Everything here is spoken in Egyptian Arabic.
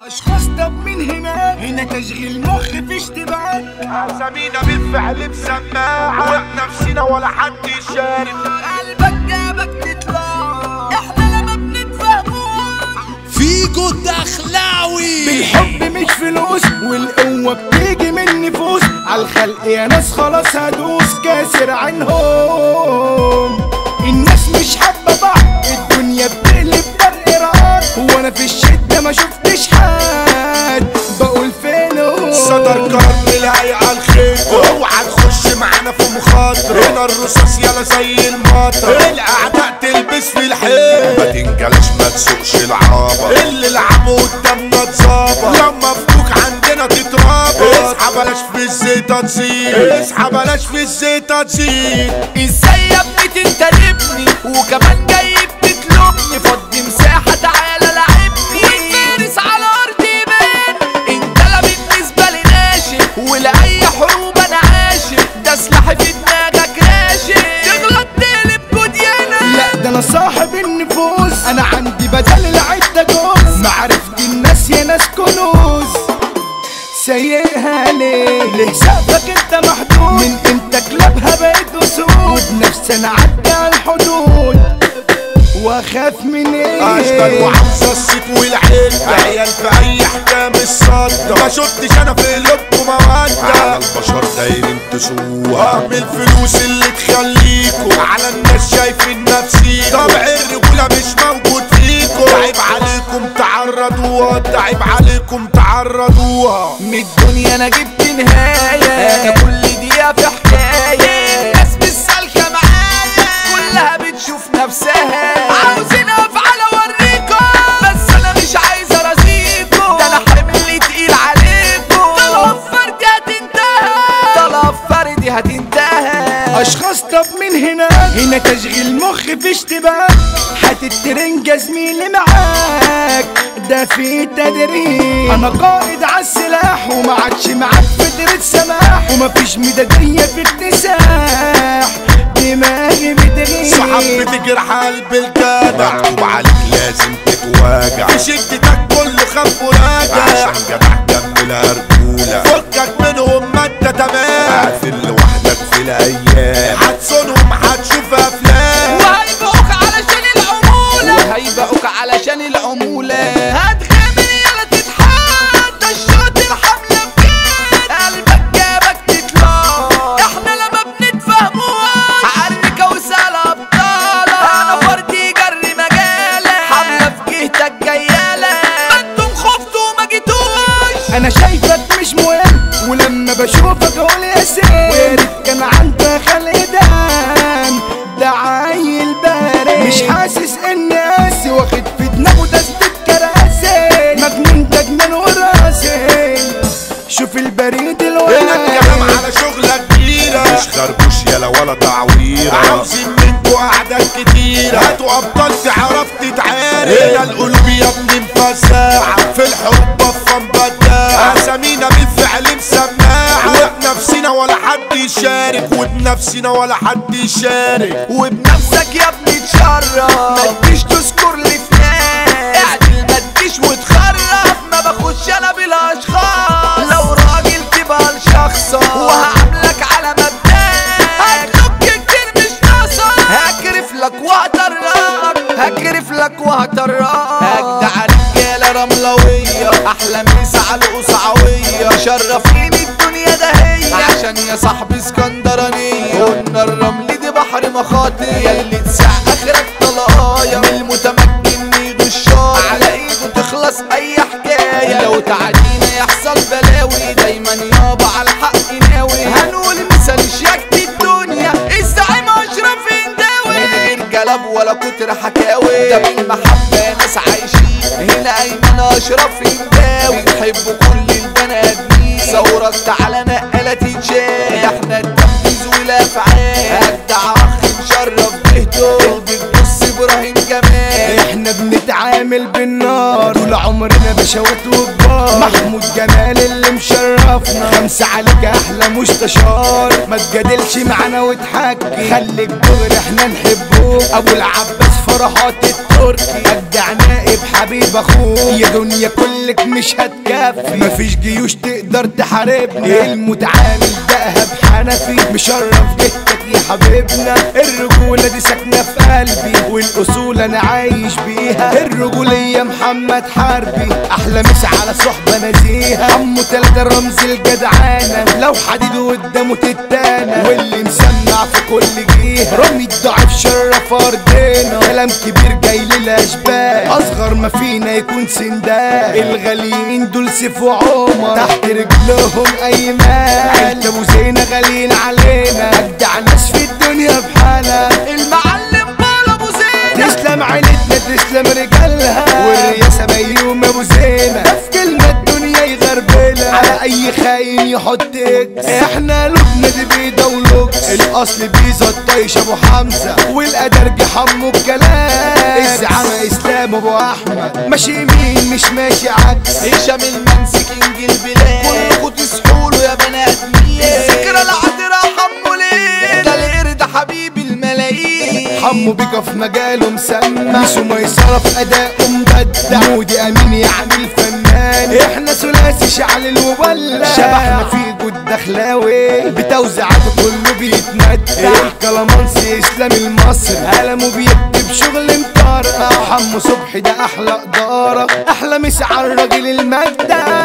اشخاص طب من هنا هنا تشغيل مخ في اشتباك اسامينا بالفعل مسماعة وبنفسنا ولا حد يشارك قلبك جابك تطلع احنا لما بنتفهموش فيجو الدخلاوي بالحب مش فلوس والقوة بتيجي من نفوس عالخلق يا ناس خلاص هدوس كاسر عنهم الناس مش حابة بعض الدنيا بتقلب طرقرات وانا في الشدة ما شفتش حد بقول فين هو صدر قرن الهيئة الخير اوعى تخش معانا في مخاطرة هنا الرصاص يلا زي المطر الاعداء تلبس في الحيط ما تنجلش ما تسوقش العابة اللي لعبوا قدامنا اتظابط لما فوق عندنا تترابط اصحى بلاش في الزيطة تزيد اصحى بلاش في الزيطة تزيد ازاي يا ابني تنتدبني وكمان جاي بتطلبني فضي مساحة تعالى لعبني والفارس على ارض يبان انت لا بالنسبة لي ناشف ولاي حروب انا عاشق ده سلاحي في دماغك راشق تغلط تقلب كوديانا لا ده انا صاحب النفوس انا عندي بدل العدة جوز معرفة الناس يا ناس كنوز سايقها ليه ليه سقفك انت محدود من امتى كلابها بقيت اسود نفسي انا عدى على الحدود واخاف من اشبال ايه وعاوزة الصيت والعدة عيال في اي احكام الصدى ما شفتش انا في قلوبكم مودة على البشر دايرين تسوها ام الفلوس اللي تخليكوا على الناس شايفين نفسيكوا طبع الرجولة مش موجود فيكوا عيب عليكم تعرضوها ده عيب عليكم تعرضوها من الدنيا انا جبت نهاية انا كل دقيقة في حكاية الناس مش سالكة معايا كلها بتشوف نفسها عاوزين افعل اوريكم بس انا مش عايز ارازيكم ده انا حملي تقيل عليكم طلب فردي هتنتهي طلب فردي هتنتهي اشخاص طب من هنا هنا تشغيل مخ في اشتباك هتترنجة زميلي معاك ده في تدريب انا قائد عالسلاح وما عادش معاك فترة سماح ومفيش مدادية في اكتساح دماغي بتغيب صحاب بتجرح قلب الجدع مكتوب عليك لازم تتواجع في شدتك كله خاف وراجع عشان جدع كملها رجولة فكك منهم ما انت تمام قافل لوحدك في الايام هتصونهم هتشوف افلام وهيبقوك علشان العمولة وهيبقوك علشان العمولة هتغامر يلا تتحدى الشوط الحملة بجد قلبك جابك تطلع احنا لما بنتفهموها عركة وسهل ابطالة انا فردي جري مجالة حملة في جهتك جيالة ما انتم خفتوا وما جيتوش انا شايفك مش مهم ولما بشوفك اقول يا سيد ويا ريت كان عندك خلق دم ده عيل بارد مش حاسس اني قاسي واخد في دماغه تسديد كراسي مجنون ده جنان وراسي شوف البريد هنا الكلام الواحد على شغلة كبيرة مش خربوش يلا ولا تعويرة عاوزين منكوا أعداد كتيرة هاتوا أبطال تعرف تتعارك هنا القلوب يا ابني مفزعة في الحب بفهم بداعة أسامينا بالفعل مسماعة وبنفسنا ولا حد يشارك وبنفسنا ولا حد يشارك وبنفسك يا ابني تشرف ما تجيش تذكر لي في ناس اعدل ما تجيش وتخرف ما باخدش انا بالاشخاص لو راجل تبقى لشخصك وهعاملك على مبدأك هتلوك كتير مش ناقصك هكرف لك وهطرقك هكرف لك وهطرقك هجدع رجالة رملوية احلى مسا على القصعوية شرفين الدنيا ده هي عشان يا صاحبي اسكندرانية قلنا الرمل دي بحر مخاطر ياللي تسع اخرك طلقايا من المتمكن يغشاي على ايده تخلص اي حكاية لو تعدينا يحصل بلاوي دايما يابا على الحق ناوي هنقول مثال شياكة الدنيا الزعيم اشرف انداوي من غير جلب ولا كتر حكاوي ده بالمحبة ناس عايشين هنا ايمن اشرف انداوي بنحب كل البني ادمين ثورك تعالى نقلة تتشاف احنا التنفيذ والافعال اجدع اخ مشرف بهدوء بتبص ابراهيم جمال احنا بنتعامل بالنار طول عمرنا بشوات وكبار محمود جمال اللي مشرفنا خمسة عليك احلى مستشار ما تجادلش معانا وتحكي خليك دغري احنا نحبوك ابو العباس فرحات التركي ابدع نائب حبيب اخوك يا دنيا كلك مش هتكفي مفيش جيوش تقدر تحاربنا المتعامل دهب حنفي مشرف جهتك يا حبيبنا الرجولة دي ساكنة في قلبي والأصول أنا عايش بيها الرجولية محمد حربي أحلى مسا على صحبة نزيهة عمو تلاتة رمز الجدعانة لو حديد قدامه تتانة واللي مسمع في كل جهة رمي الضعيف شرف أرضنا كلام كبير جاي للأشباه أصغر ما فينا يكون سندان الغاليين دول سيف وعمر تحت رجلهم أيمان عيلة أبو زينة غاليين علينا أجدع ناس في الدنيا بحالها المعلم بال ابو زينة تسلم عيلتنا تسلم رجالها والرياسة بيوم ابو زينة ده في كلمة الدنيا يغربلها على اي خاين يحط اكس احنا لبنا دي بيضة ولوكس الاصل بيزا الطيش ابو حمزة والادرج حمو الكلام الزعامة اسلام ابو احمد ماشي يمين مش ماشي عكس هشام المنسي كينج البلاد كلكوا تصحوا له يا بنات مين الذكرى العطرة حمو ليه ده القرد حبيب الملايين حمو بيكا في مجاله مسمى مش ميسرة في أداءه مبدع مودي أمين يعني الفنان احنا ثلاثي شعل المبلع شبحنا في جود دخلاوي بتوزيعاته كله بيتمتع الكلامانسي إسلام المصري قلمه بيكتب شغل مطرقع حمو صبحي ده أحلى إدارة أحلى مسا على الراجل المجدع